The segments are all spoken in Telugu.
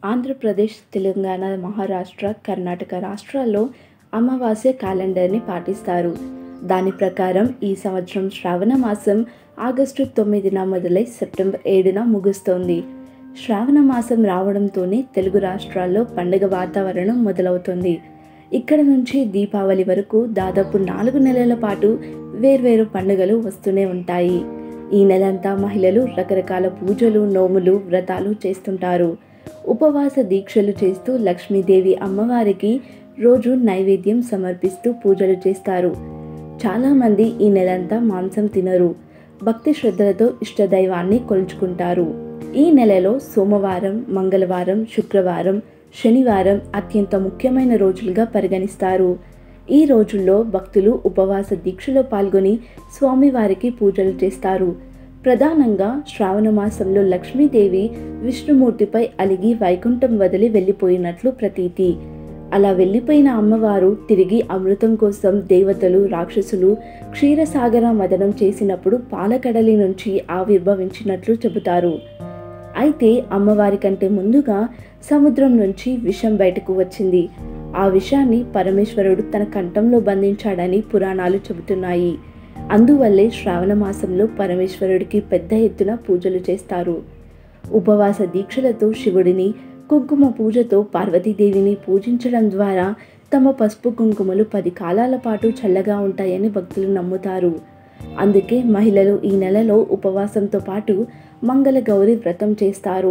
ఆంధ్రప్రదేశ్ తెలంగాణ మహారాష్ట్ర కర్ణాటక రాష్ట్రాల్లో అమావాస్య క్యాలెండర్ని పాటిస్తారు దాని ప్రకారం ఈ సంవత్సరం శ్రావణ మాసం ఆగస్టు తొమ్మిదిన మొదలై సెప్టెంబర్ ఏడున ముగుస్తోంది శ్రావణ మాసం రావడంతోనే తెలుగు రాష్ట్రాల్లో పండుగ వాతావరణం మొదలవుతుంది ఇక్కడ నుంచి దీపావళి వరకు దాదాపు నాలుగు నెలల పాటు వేర్వేరు పండుగలు వస్తూనే ఉంటాయి ఈ నెలంతా మహిళలు రకరకాల పూజలు నోములు వ్రతాలు చేస్తుంటారు ఉపవాస దీక్షలు చేస్తూ లక్ష్మీదేవి అమ్మవారికి రోజు నైవేద్యం సమర్పిస్తూ పూజలు చేస్తారు చాలామంది ఈ నెలంతా మాంసం తినరు భక్తి శ్రద్ధలతో ఇష్టదైవాన్ని కొలుచుకుంటారు ఈ నెలలో సోమవారం మంగళవారం శుక్రవారం శనివారం అత్యంత ముఖ్యమైన రోజులుగా పరిగణిస్తారు ఈ రోజుల్లో భక్తులు ఉపవాస దీక్షలో పాల్గొని స్వామివారికి పూజలు చేస్తారు ప్రధానంగా శ్రావణ మాసంలో లక్ష్మీదేవి విష్ణుమూర్తిపై అలిగి వైకుంఠం వదిలి వెళ్ళిపోయినట్లు ప్రతీతి అలా వెళ్ళిపోయిన అమ్మవారు తిరిగి అమృతం కోసం దేవతలు రాక్షసులు క్షీరసాగర మదనం చేసినప్పుడు పాలకడలి నుంచి ఆవిర్భవించినట్లు చెబుతారు అయితే అమ్మవారి కంటే ముందుగా సముద్రం నుంచి విషం బయటకు వచ్చింది ఆ విషాన్ని పరమేశ్వరుడు తన కంఠంలో బంధించాడని పురాణాలు చెబుతున్నాయి అందువల్లే శ్రావణ మాసంలో పరమేశ్వరుడికి పెద్ద ఎత్తున పూజలు చేస్తారు ఉపవాస దీక్షలతో శివుడిని కుంకుమ పూజతో పార్వతీదేవిని పూజించడం ద్వారా తమ పసుపు కుంకుమలు పది కాలాల పాటు చల్లగా ఉంటాయని భక్తులు నమ్ముతారు అందుకే మహిళలు ఈ నెలలో ఉపవాసంతో పాటు మంగళ గౌరి వ్రతం చేస్తారు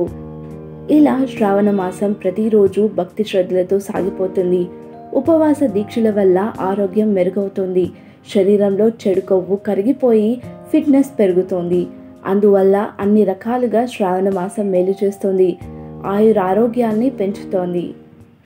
ఇలా శ్రావణ మాసం ప్రతిరోజు భక్తి శ్రద్ధలతో సాగిపోతుంది ఉపవాస దీక్షల వల్ల ఆరోగ్యం మెరుగవుతుంది శరీరంలో చెడు కొవ్వు కరిగిపోయి ఫిట్నెస్ పెరుగుతోంది అందువల్ల అన్ని రకాలుగా శ్రావణ మాసం మేలు చేస్తుంది ఆయురారోగ్యాన్ని పెంచుతోంది